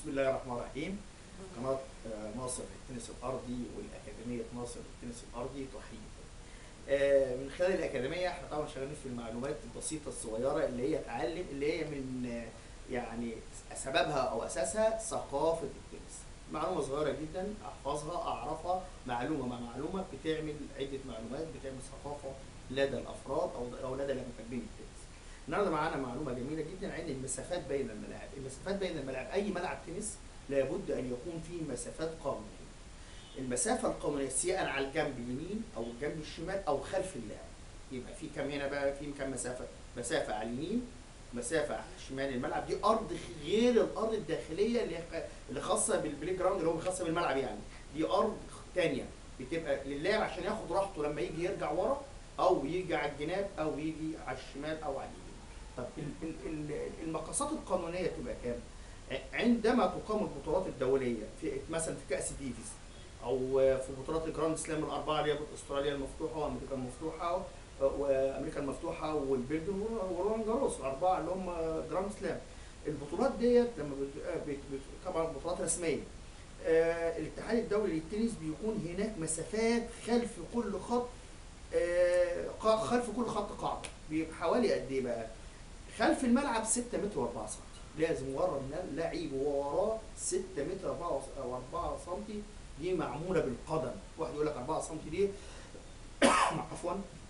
بسم الله الرحمن الرحيم قناة آه، ناصر للتنس الأرضي والأكاديمية ناصر للتنس الأرضي تحيي آه، من خلال الأكاديمية احنا طبعا شغالين في المعلومات البسيطة الصغيرة اللي هي تعلم اللي هي من آه، يعني سببها أو أساسها ثقافة التنس معلومة صغيرة جدا أحفظها أعرفها معلومة مع معلومة بتعمل عدة معلومات بتعمل ثقافة لدى الأفراد أو أو لدى المحبين التنس النهارده معانا معلومه جميله جدا عن المسافات بين الملاعب، المسافات بين الملاعب اي ملعب تنس لابد ان يكون فيه مسافات قانونيه. المسافه القانونيه سواء على الجنب اليمين او الجنب الشمال او خلف اللاعب. يبقى في كام هنا بقى في كام مسافه؟ مسافه على اليمين مسافه على شمال الملعب دي ارض غير الارض الداخليه اللي هي- اللي خاصه بالبلاي جراوند اللي هو خاصه بالملعب يعني دي ارض ثانيه بتبقى للاعب عشان ياخد راحته لما يجي يرجع ورا او يجي على الجناب او يجي على الشمال او على اليمين. طب ال- ال- ال- المقاسات القانونيه تبقى كام؟ ع- عندما تقام البطولات الدوليه في مثلا في كاس ديفيز او في بطولات الجراند سلام الاربعه اللي هي استراليا المفتوحه وامريكا المفتوحه وامريكا المفتوحه والبلجيوم ورولان جاروس الاربعه اللي هم جراند سلام البطولات ديت لما بت- بت- بت- طبعا بطولات رسميه آه، الاتحاد الدولي للتنس بيكون هناك مسافات خلف كل خط آه، قا- خلف كل خط قاعده بيبقى حوالي قد ايه بقى؟ خلف الملعب 6 متر و4 سم لازم ورا اللعيب وهو وراه 6 متر 4 او 4 سم دي معموله بالقدم واحد يقول لك 4 سم دي عفوا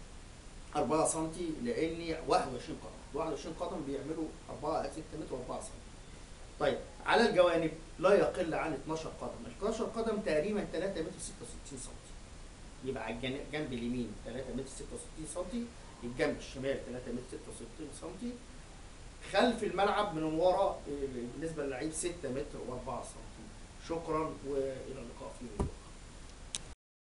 4 سم لاني 21 قدم 21 قدم بيعملوا 4 6 متر و4 سم طيب على الجوانب لا يقل عن 12 قدم 12 قدم تقريبا 3 متر 66 سم يبقى على الجن- الجنب اليمين 3 متر 66 سم الجنب الشمال 3 متر 66 سم خلف الملعب من ورا آه، بالنسبه للعيب 6 متر و4 سم شكرا والى اللقاء في